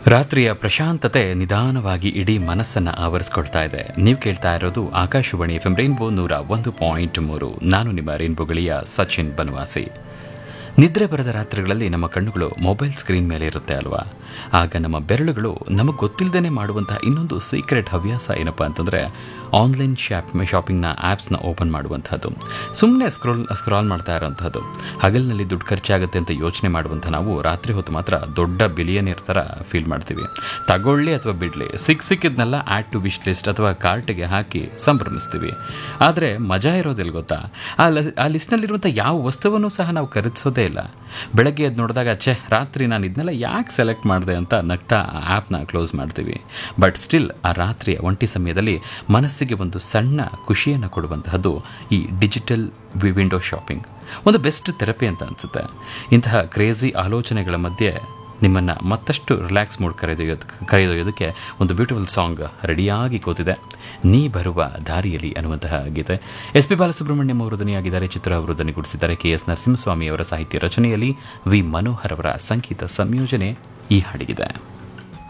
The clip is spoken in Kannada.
ರಾತ್ರಿಯ ಪ್ರಶಾಂತತೆ ನಿಧಾನವಾಗಿ ಇಡೀ ಮನಸ್ಸನ್ನ ಆವರಿಸ್ಕೊಳ್ತಾ ಇದೆ ನೀವು ಕೇಳ್ತಾ ಇರೋದು ಆಕಾಶವಾಣಿ ಎಫ್ ಎಂ ರೈನ್ಬೋ ನೂರ ಒಂದು ಪಾಯಿಂಟ್ ಮೂರು ನಾನು ನಿಮ್ಮ ರೈನ್ಬೋ ಗಳಿಯ ಸಚಿನ್ ಬನವಾಸಿ ನಿದ್ರೆ ಬರದ ರಾತ್ರಿಗಳಲ್ಲಿ ನಮ್ಮ ಕಣ್ಣುಗಳು ಮೊಬೈಲ್ ಸ್ಕ್ರೀನ್ ಮೇಲೆ ಇರುತ್ತೆ ಅಲ್ವಾ ಆಗ ನಮ್ಮ ಬೆರಳುಗಳು ನಮಗೆ ಗೊತ್ತಿಲ್ಲದೇ ಮಾಡುವಂತಹ ಇನ್ನೊಂದು ಸೀಕ್ರೆಟ್ ಹವ್ಯಾಸ ಏನಪ್ಪ ಅಂತಂದರೆ ಆನ್ಲೈನ್ ಶಾಪ್ ಶಾಪಿಂಗ್ನ ಆ್ಯಪ್ಸ್ನ ಓಪನ್ ಮಾಡುವಂಥದ್ದು ಸುಮ್ಮನೆ ಸ್ಕ್ರೋಲ್ ಸ್ಕ್ರಾಲ್ ಮಾಡ್ತಾ ಇರೋಂಥದ್ದು ಹಗಲಿನಲ್ಲಿ ದುಡ್ಡು ಖರ್ಚಾಗುತ್ತೆ ಅಂತ ಯೋಚನೆ ಮಾಡುವಂಥ ನಾವು ರಾತ್ರಿ ಹೊತ್ತು ಮಾತ್ರ ದೊಡ್ಡ ಬಿಲಿಯನಿಯರ್ ಥರ ಫೀಲ್ ಮಾಡ್ತೀವಿ ತಗೊಳ್ಳಿ ಅಥವಾ ಬಿಡಲಿ ಸಿಕ್ ಸಿಕ್ಕಿದ್ನೆಲ್ಲ ಆ್ಯಡ್ ಟು ವಿಶ್ ಲಿಸ್ಟ್ ಅಥವಾ ಕಾರ್ಟಿಗೆ ಹಾಕಿ ಸಂಭ್ರಮಿಸ್ತೀವಿ ಆದರೆ ಮಜಾ ಇರೋದಿಲ್ಲ ಗೊತ್ತಾ ಆ ಲ ಆ ಲಿಸ್ಟ್ನಲ್ಲಿರುವಂಥ ಯಾವ ವಸ್ತುವನ್ನು ಸಹ ನಾವು ಖರೀದಿಸೋದೇ ಇಲ್ಲ ಬೆಳಗ್ಗೆ ಎದ್ದು ನೋಡಿದಾಗ ಛೆ ರಾತ್ರಿ ನಾನು ಇದನ್ನೆಲ್ಲ ಯಾಕೆ ಸೆಲೆಕ್ಟ್ ಮಾಡಿದೆ ಅಂತ ನಗ್ತಾ ಆ ಆ್ಯಪ್ನ ಕ್ಲೋಸ್ ಮಾಡ್ತೀವಿ ಬಟ್ ಸ್ಟಿಲ್ ಆ ರಾತ್ರಿಯ ಒಂಟಿ ಸಮಯದಲ್ಲಿ ಮನಸ್ಸಿಗೆ ಒಂದು ಸಣ್ಣ ಖುಷಿಯನ್ನು ಕೊಡುವಂತಹದ್ದು ಈ ಡಿಜಿಟಲ್ ವಿ ವಿಂಡೋ ಶಾಪಿಂಗ್ ಒಂದು ಬೆಸ್ಟ್ ಥೆರಪಿ ಅಂತ ಅನಿಸುತ್ತೆ ಇಂತಹ ಕ್ರೇಜಿ ಆಲೋಚನೆಗಳ ಮಧ್ಯೆ ನಿಮ್ಮನ್ನು ಮತ್ತಷ್ಟು ರಿಲ್ಯಾಕ್ಸ್ ಮೂಡ್ ಕರೆದೊಯ್ಯೋದು ಕರೆದೊಯ್ಯೋದಕ್ಕೆ ಒಂದು ಬ್ಯೂಟಿಫುಲ್ ಸಾಂಗ್ ರೆಡಿಯಾಗಿ ಕೂತಿದೆ ನೀ ಬರುವ ದಾರಿಯಲ್ಲಿ ಅನ್ನುವಂತಹ ಗೀತೆ ಎಸ್ ಪಿ ಬಾಲಸುಬ್ರಹ್ಮಣ್ಯಂ ಅವರು ಧ್ವನಿಯಾಗಿದ್ದಾರೆ ಚಿತ್ರ ಅವರು ಧ್ವನಿಗೂಡಿಸಿದ್ದಾರೆ ಕೆ ಎಸ್ ನರಸಿಂಹಸ್ವಾಮಿ ಅವರ ಸಾಹಿತ್ಯ ರಚನೆಯಲ್ಲಿ ವಿ ಮನೋಹರ್ ಅವರ ಸಂಗೀತ ಸಂಯೋಜನೆ ಈ ಹಾಡಿಗಿದೆ